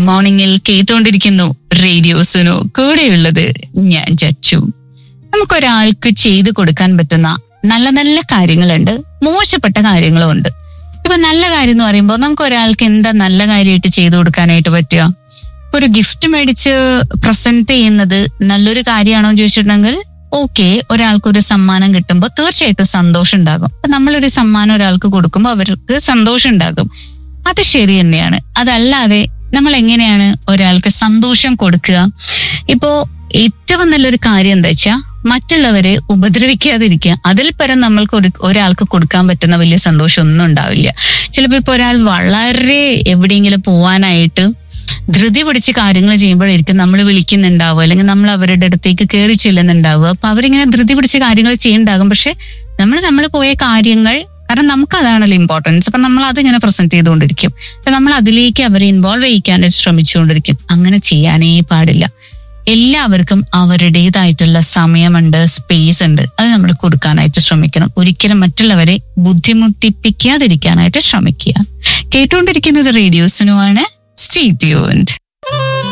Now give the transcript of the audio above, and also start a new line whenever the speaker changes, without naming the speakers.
മോർണിംഗിൽ കേട്ടുകൊണ്ടിരിക്കുന്നു റേഡിയോസിനോ കൂടെയുള്ളത് ഞാൻ ചച്ചു നമുക്കൊരാൾക്ക് ചെയ്തു കൊടുക്കാൻ പറ്റുന്ന നല്ല നല്ല കാര്യങ്ങളുണ്ട് മോശപ്പെട്ട കാര്യങ്ങളും ഉണ്ട് ഇപ്പൊ നല്ല കാര്യം എന്ന് പറയുമ്പോൾ നമുക്ക് ഒരാൾക്ക് എന്താ നല്ല കാര്യമായിട്ട് ചെയ്തു കൊടുക്കാനായിട്ട് പറ്റുക ഒരു ഗിഫ്റ്റ് മേടിച്ച് പ്രസന്റ് ചെയ്യുന്നത് നല്ലൊരു കാര്യമാണോ എന്ന് ചോദിച്ചിട്ടുണ്ടെങ്കിൽ ഓക്കെ ഒരാൾക്ക് ഒരു സമ്മാനം കിട്ടുമ്പോൾ തീർച്ചയായിട്ടും സന്തോഷം ഉണ്ടാകും അപ്പൊ നമ്മളൊരു സമ്മാനം ഒരാൾക്ക് കൊടുക്കുമ്പോൾ അവർക്ക് സന്തോഷം ഉണ്ടാകും അത് ശരി തന്നെയാണ് അതല്ലാതെ നമ്മൾ എങ്ങനെയാണ് ഒരാൾക്ക് സന്തോഷം കൊടുക്കുക ഇപ്പോ ഏറ്റവും നല്ലൊരു കാര്യം എന്താ വെച്ചാൽ മറ്റുള്ളവരെ ഉപദ്രവിക്കാതിരിക്കുക അതിൽ പരം നമ്മൾക്ക് ഒരു ഒരാൾക്ക് കൊടുക്കാൻ പറ്റുന്ന വലിയ സന്തോഷം ഒന്നും ഉണ്ടാവില്ല ചിലപ്പോ ഇപ്പൊ ഒരാൾ വളരെ എവിടെയെങ്കിലും പോവാനായിട്ട് ധൃതി പിടിച്ച് കാര്യങ്ങൾ ചെയ്യുമ്പോഴായിരിക്കും നമ്മൾ വിളിക്കുന്നുണ്ടാവുക അല്ലെങ്കിൽ നമ്മൾ അവരുടെ അടുത്തേക്ക് കയറി ചെല്ലുന്നുണ്ടാവുക അപ്പൊ അവരിങ്ങനെ ധൃതി പിടിച്ച് കാര്യങ്ങൾ ചെയ്യുന്നുണ്ടാകും പക്ഷെ നമ്മൾ നമ്മൾ പോയ കാര്യങ്ങൾ കാരണം നമുക്ക് അതാണല്ലോ ഇമ്പോർട്ടൻസ് അപ്പൊ നമ്മൾ അതിങ്ങനെ പ്രസന്റ് ചെയ്തുകൊണ്ടിരിക്കും അപ്പൊ നമ്മൾ അതിലേക്ക് അവരെ ഇൻവോൾവ് ചെയ്യിക്കാനായിട്ട് ശ്രമിച്ചുകൊണ്ടിരിക്കും അങ്ങനെ ചെയ്യാനേ പാടില്ല എല്ലാവർക്കും അവരുടേതായിട്ടുള്ള സമയമുണ്ട് സ്പേസ് ഉണ്ട് അത് നമ്മൾ കൊടുക്കാനായിട്ട് ശ്രമിക്കണം ഒരിക്കലും മറ്റുള്ളവരെ ബുദ്ധിമുട്ടിപ്പിക്കാതിരിക്കാനായിട്ട് ശ്രമിക്കുക കേട്ടുകൊണ്ടിരിക്കുന്നത് റേഡിയോസിനുമാണ് സ്റ്റേ ട്യൂൺഡ്